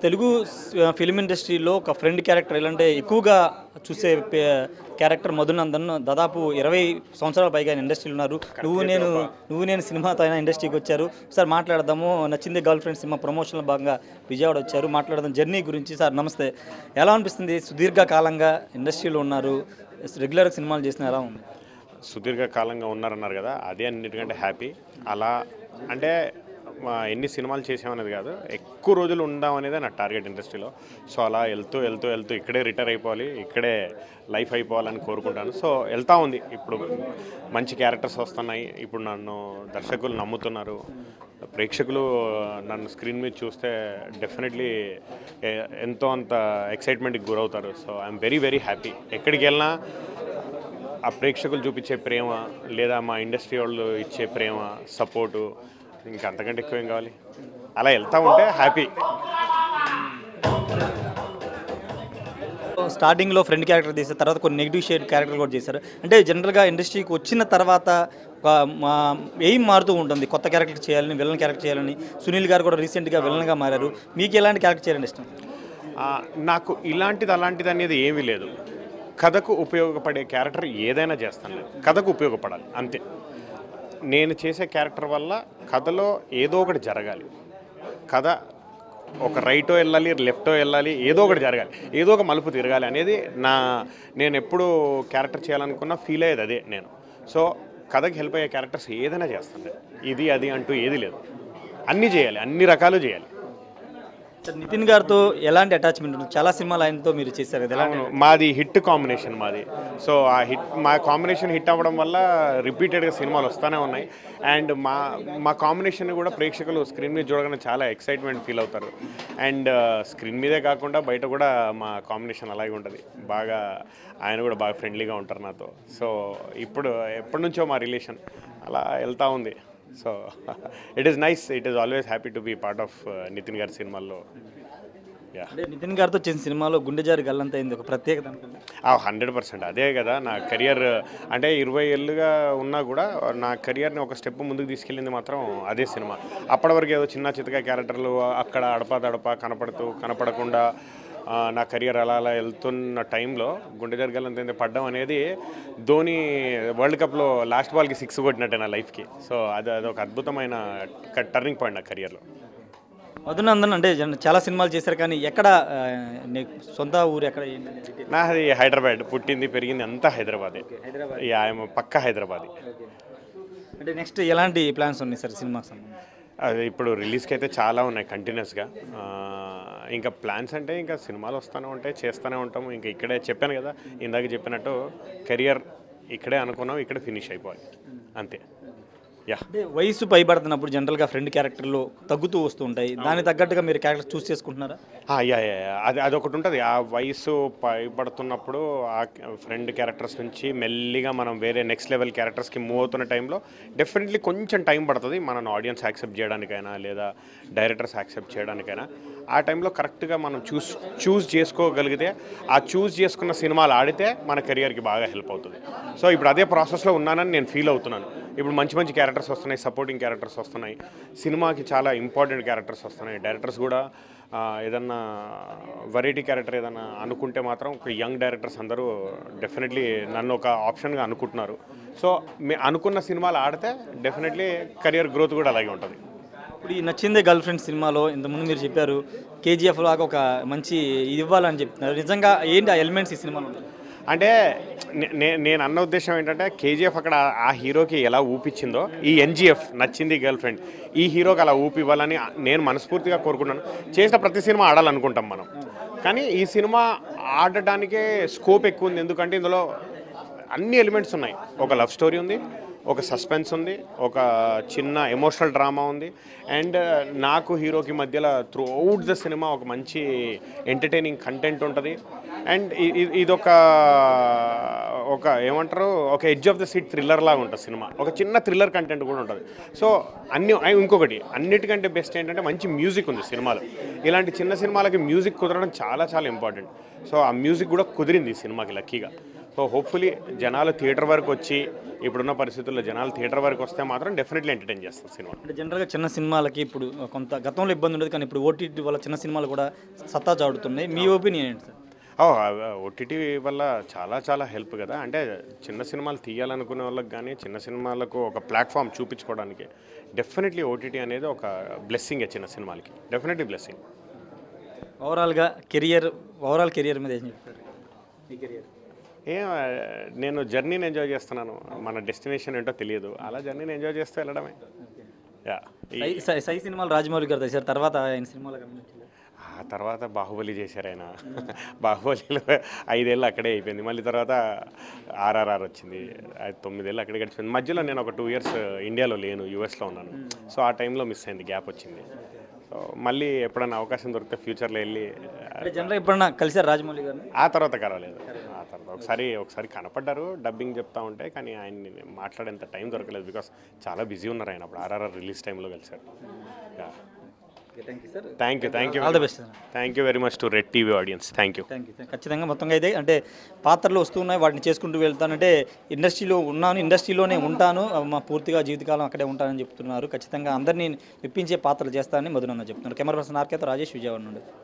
తెలుగు స్- ఫిల్మ్ ఇండస్ట్రీలో ఒక ఫ్రెండ్ క్యారెక్టర్ ఎలాంటి ఎక్కువగా చూసే పే- క్యారెక్టర్ మధునందన్ దాదాపు ఇరవై సంవత్సరాల పైగా ఆయన ఇండస్ట్రీలో ఉన్నారు నువ్వు నేను నువ్వు నేను సినిమాతో ఆయన ఇండస్ట్రీకి వచ్చారు సార్ మాట్లాడదాము నచ్చింది గర్ల్ ఫ్రెండ్ సినిమా ప్రమోషన్లో భాగంగా విజయవాడ వచ్చారు మాట్లాడదాం జర్నీ గురించి సార్ నమస్తే ఎలా అనిపిస్తుంది సుదీర్ఘ కాలంగా ఇండస్ట్రీలో ఉన్నారు రెగ్యులర్గా సినిమాలు చేసిన ఎలా ఉంది సుదీర్ఘకాలంగా ఉన్నారన్నారు కదా అదే అన్నిటికంటే హ్యాపీ అలా అంటే మా ఎన్ని సినిమాలు చేసామనేది కాదు ఎక్కువ రోజులు ఉందాం అనేది నా టార్గెట్ ఇండస్ట్రీలో సో అలా వెళ్తూ వెళ్తూ వెళ్తూ ఇక్కడే రిటైర్ అయిపోవాలి ఇక్కడే లైఫ్ అయిపోవాలని కోరుకుంటాను సో వెళ్తా ఉంది ఇప్పుడు మంచి క్యారెక్టర్స్ వస్తున్నాయి ఇప్పుడు నన్ను దర్శకులు నమ్ముతున్నారు ప్రేక్షకులు నన్ను స్క్రీన్ మీద చూస్తే డెఫినెట్లీ ఎంతో అంత ఎక్సైట్మెంట్కి గురవుతారు so I'm very very happy ఎక్కడికి వెళ్ళినా ఆ ప్రేక్షకులు చూపించే ప్రేమ లేదా మా ఇండస్ట్రీ వాళ్ళు ఇచ్చే ప్రేమ సపోర్టు ఇంకా అంతకంటే ఎక్కువ ఏం కావాలి అలా వెళ్తా ఉంటే హ్యాపీ స్టార్టింగ్లో ఫ్రెండ్ క్యారెక్టర్ చేశారు తర్వాత కొన్ని నెగిటివ్ షేడ్ క్యారెక్టర్ కూడా చేశారు అంటే జనరల్గా ఇండస్ట్రీకి వచ్చిన తర్వాత ఒక మా ఎయిమ్ మారుతూ ఉంటుంది కొత్త క్యారెక్టర్ చేయాలని విలన్ క్యారెక్టర్ చేయాలని సునీల్ గారు కూడా రీసెంట్గా విలన్గా మారారు మీకు ఎలాంటి క్యారెక్టర్ చేయాలని ఇష్టం ఆ, నాకు ఇలాంటిది అలాంటిది అనేది ఏమీ లేదు కథకు ఉపయోగపడే క్యారెక్టర్ ఏదైనా చేస్తాను నేను కథకు ఉపయోగపడాలి అంతే నేను చేసే క్యారెక్టర్ వల్ల కథలో ఏదో ఒకటి జరగాలి కథ ఒక రైటో వెళ్ళాలి లెఫ్టో వెళ్ళాలి ఏదో ఒకటి జరగాలి ఏదో ఒక మలుపు తిరగాలి అనేది నా నేను ఎప్పుడు క్యారెక్టర్ చేయాలనుకున్న ఫీల్ అయ్యేది అదే నేను సో కథకి హెల్ప్ అయ్యే క్యారెక్టర్స్ ఏదైనా చేస్తాను నేను ఇది అది అంటూ ఏది లేదు అన్నీ చేయాలి అన్ని రకాలు చేయాలి సార్ నితిన్ గారితో ఎలాంటి అటాచ్మెంట్ ఉంటుంది చాలా సినిమాలు ఆయనతో మీరు చేశారు కదా ఎలాంటి అవును మాది హిట్ కాంబినేషన్ మాది సో ఆ హిట్ మా కాంబినేషన్ హిట్ అవ్వడం వల్ల రిపీటెడ్గా సినిమాలు వస్తూనే ఉన్నాయి అండ్ మా మా కాంబినేషన్ కూడా ప్రేక్షకులు స్క్రీన్ మీద చూడగానే చాలా ఎక్సైట్మెంట్ ఫీల్ అవుతారు అండ్ స్క్రీన్ మీదే కాకుండా బయట కూడా మా కాంబినేషన్ అలాగే ఉంటుంది బాగా ఆయన కూడా బాగా ఫ్రెండ్లీగా ఉంటారు నాతో సో ఇప్పుడు ఎప్పటి నుంచో మా రిలేషన్ అలా వెళ్తూ ఉంది so it is nice it is always happy to be part of Nithin గారి సినిమాల్లో యా అంటే నితిన్ గారితో చేసిన సినిమాలో గుండె జారి గల్లంత అయింది ఒక ప్రత్యేకత అనుకుంటా హండ్రెడ్ పర్సెంట్ అదే కదా నా కెరియర్ అంటే ఇరవై ఏళ్ళుగా ఉన్నా కూడా నా కెరియర్ని ఒక స్టెప్ ముందుకు తీసుకెళ్ళింది మాత్రం అదే సినిమా అప్పటి వరకు ఏదో చిన్న చితక క్యారెక్టర్లు అక్కడ అడపా దడప కనపడుతూ కనపడకుండా ఆ, నా కెరియర్ అలా అలా వెళ్తున్న టైంలో గుండె జరగాలంత పడ్డం అనేది ధోని వరల్డ్ కప్లో లాస్ట్ బాల్కి సిక్స్ కొట్టినట్టే నా లైఫ్కి సో అది అదొక అద్భుతమైన టర్నింగ్ పాయింట్ నా కెరియర్లో మధునందన్ అంటే జన- చాలా సినిమాలు చేశారు కానీ ఎక్కడ ఆ, నీ సొంత ఊరు ఎక్కడ ఏంటి అనేది నాది హైదరాబాద్ పుట్టింది పెరిగింది అంతా హైదరాబాదే హైదరాబాద్ యా ఐఎమ్ పక్క హైదరాబాద్ అంటే నెక్స్ట్ ఎలాంటి ప్లాన్స్ ఉన్నాయి సార్ సినిమాకి సంబంధించి అది ఇప్పుడు రిలీజ్కి అయితే చాలా ఉన్నాయి కంటిన్యూస్గా ఇంకా ప్లాన్స్ అంటే ఇంకా సినిమాలు వస్తూనే ఉంటాయి చేస్తూనే ఉంటాము ఇంకా ఇక్కడే చెప్పాను కదా ఇందాక చెప్పినట్టు కెరియర్ ఇక్కడే అనుకున్నాం ఇక్కడే ఫినిష్ అయిపోవాలి అంతే యా అంటే వయసు పైబడుతున్నప్పుడు జనరల్గా ఫ్రెండ్ క్యారెక్టర్లు తగ్గుతూ వస్తూ ఉంటాయి దానికి తగ్గట్టుగా మీరు క్యారెక్టర్ చూస్ చేసుకుంటున్నారా ఆ, యా యా యా. అది అదొకటి ఉంటుంది ఆ వయసు పైబడుతున్నప్పుడు ఆ ఫ్రెండ్ క్యారెక్టర్స్ నుంచి మెల్లిగా మనం వేరే నెక్స్ట్ లెవెల్ క్యారెక్టర్స్కి మూవ్ అవుతున్న టైంలో డెఫినెట్లీ కొంచెం టైం పడుతుంది మనను ఆడియన్స్ యాక్సెప్ట్ చేయడానికైనా లేదా డైరెక్టర్స్ యాక్సెప్ట్ చేయడానికైనా ఆ టైంలో కరెక్ట్గా మనం చూస్ చూస్ చేసుకోగలిగితే ఆ చూస్ చేసుకున్న సినిమాలు ఆడితే మన కెరియర్కి బాగా హెల్ప్ అవుతుంది సో ఇప్పుడు అదే ప్రాసెస్లో ఉన్నానని నేను ఫీల్ అవుతున్నాను ఇప్పుడు మంచి మంచి క్యారెక్టర్స్ వస్తున్నాయి సపోర్టింగ్ క్యారెక్టర్స్ వస్తున్నాయి సినిమాకి చాలా ఇంపార్టెంట్ క్యారెక్టర్స్ వస్తున్నాయి డైరెక్టర్స్ కూడా ఆ, ఏదన్నా వెరైటీ క్యారెక్టర్ ఏదన్నా అనుకుంటే మాత్రం ఒక యంగ్ డైరెక్టర్స్ అందరూ డెఫినెట్లీ నన్ను ఒక ఆప్షన్గా అనుకుంటున్నారు సో మీ అనుకున్న సినిమాలు ఆడితే డెఫినెట్లీ కెరియర్ గ్రోత్ కూడా అలాగే ఉంటుంది ఇప్పుడు ఈ నచ్చిందే గర్ల్ ఫ్రెండ్ సినిమాలో ఇంతకుముందు మీరు చెప్పారు కేజీఎఫ్ లాగా ఒక మంచి ఇది ఇవ్వాలని చెప్తున్నారు నిజంగా ఏంటి ఆ ఎలిమెంట్స్ ఈ సినిమాలో ఉన్నాయి? అంటే నే- నే- నేను అన్న ఉద్దేశం ఏంటంటే కేజీఎఫ్ అక్కడ ఆ హీరోకి ఎలా ఊపిచ్చిందో ఈ ఎన్జిఎఫ్ నచ్చింది గర్ల్ ఫ్రెండ్ ఈ హీరోకి అలా ఊపివ్వాలని నేను మనస్ఫూర్తిగా కోరుకున్నాను చేసిన ప్రతి సినిమా ఆడాలనుకుంటాం మనం కానీ ఈ సినిమా ఆడటానికే స్కోప్ ఎక్కువ ఉంది ఎందుకంటే ఇందులో అన్ని ఎలిమెంట్స్ ఉన్నాయి ఒక లవ్ స్టోరీ ఉంది ఒక సస్పెన్స్ ఉంది ఒక చిన్న ఎమోషనల్ డ్రామా ఉంది అండ్ నాకు హీరోకి మధ్యలో త్రూ అవుట్ ద సినిమా ఒక మంచి ఎంటర్టైనింగ్ కంటెంట్ ఉంటుంది అండ్ ఇదొక ఒక ఏమంటారు ఒక edge of the seat thriller లాగా ఉంటుంది సినిమా ఒక చిన్న థ్రిల్లర్ కంటెంట్ కూడా ఉంటుంది సో అన్ని అండ్ ఇంకొకటి అన్నిటికంటే బెస్ట్ ఏంటంటే మంచి మ్యూజిక్ ఉంది సినిమాలో ఇలాంటి చిన్న సినిమాలకి మ్యూజిక్ కుదరడం చాలా చాలా ఇంపార్టెంట్ సో ఆ మ్యూజిక్ కూడా కుదిరింది ఈ సినిమాకి లక్కీగా సో హోప్ఫుల్లీ జనాలు థియేటర్ వరకు వచ్చి ఇప్పుడున్న పరిస్థితుల్లో జనాలు థియేటర్ వరకు వస్తే మాత్రం డెఫినెట్లీ ఎంటర్టైన్ చేస్తారు సినిమా అంటే జనరల్గా చిన్న సినిమాలకి ఇప్పుడు కొంత గతంలో ఇబ్బంది ఉండేది కానీ ఇప్పుడు ఓటీటీ వల్ల చిన్న సినిమాలు కూడా సత్తా చాడుతున్నాయి మీ ఒపీనియన్ ఏంటి సార్ ఓటీటీ వల్ల చాలా చాలా హెల్ప్ కదా అంటే చిన్న సినిమాలు తీయాలనుకునే వాళ్ళకి కానీ చిన్న సినిమాలకు ఒక ప్లాట్ఫామ్ చూపించుకోవడానికి డెఫినెట్లీ ఓటీటీ అనేది ఒక బ్లెస్సింగే చిన్న సినిమాలకి డెఫినెట్లీ బ్లెస్సింగ్ ఓవరాల్గా కెరియర్ ఓవరాల్ కెరియర్ మీద ఏం చెప్తారు మీ కెరియర్ ఏ నేను జర్నీని ఎంజాయ్ చేస్తున్నాను మన డెస్టినేషన్ ఏంటో తెలియదు అలా జర్నీని ఎంజాయ్ చేస్తూ వెళ్ళడమే యా సై సై- సై సినిమాలు రాజమౌళి గారు తీశారు తర్వాత ఆయన సినిమాలు గమనించలేదు ఆ తర్వాత బాహుబలి చేశారు ఆయన బాహుబలిలో ఐదేళ్ళు అక్కడే అయిపోయింది మళ్ళీ తర్వాత ఆర్ఆర్ఆర్ వచ్చింది అది తొమ్మిదేళ్ళు అక్కడే గడిచిపోయింది మధ్యలో నేను ఒక టూ ఇయర్స్ ఇండియాలో లేను యూఎస్లో ఉన్నాను సో ఆ టైంలో మిస్ అయింది గ్యాప్ వచ్చింది సో మళ్ళీ ఎప్పుడైనా అవకాశం దొరికితే ఫ్యూచర్లో వెళ్ళి అంటే జనరల్గా ఎప్పుడన్నా కలిసారు రాజమౌళి గారిని ఆ తర్వాత కలవలేదు ఆ తర్వాత ఒకసారి ఒకసారి కనపడ్డారు డబ్బింగ్ చెప్తా ఉంటే కానీ ఆయన్ని మాట్లాడేంత టైం దొరకలేదు బికాస్ చాలా బిజీ ఉన్నారు ఆయన అప్పుడు ఆర్ఆర్ఆర్ రిలీజ్ టైంలో కలిసారు thank you sir thank you thank you all the best sir thank you very much to Red TV audience thank you thank you ఖచ్చితంగా మొత్తంగా అయితే అంటే పాత్రలు వస్తున్నాయి వాటిని చేసుకుంటూ వెళ్తానంటే ఇండస్ట్రీలో ఉన్నాను ఇండస్ట్రీలోనే ఉంటాను మా పూర్తిగా జీవితకాలం అక్కడే ఉంటానని చెప్తున్నారు ఖచ్చితంగా అందరినీ మెప్పించే పాత్రలు చేస్తానని మధునంద చెప్తున్నారు కెమెరా పర్సన్ ఆర్కేతో రాజేష్ విజయవాడ నుండి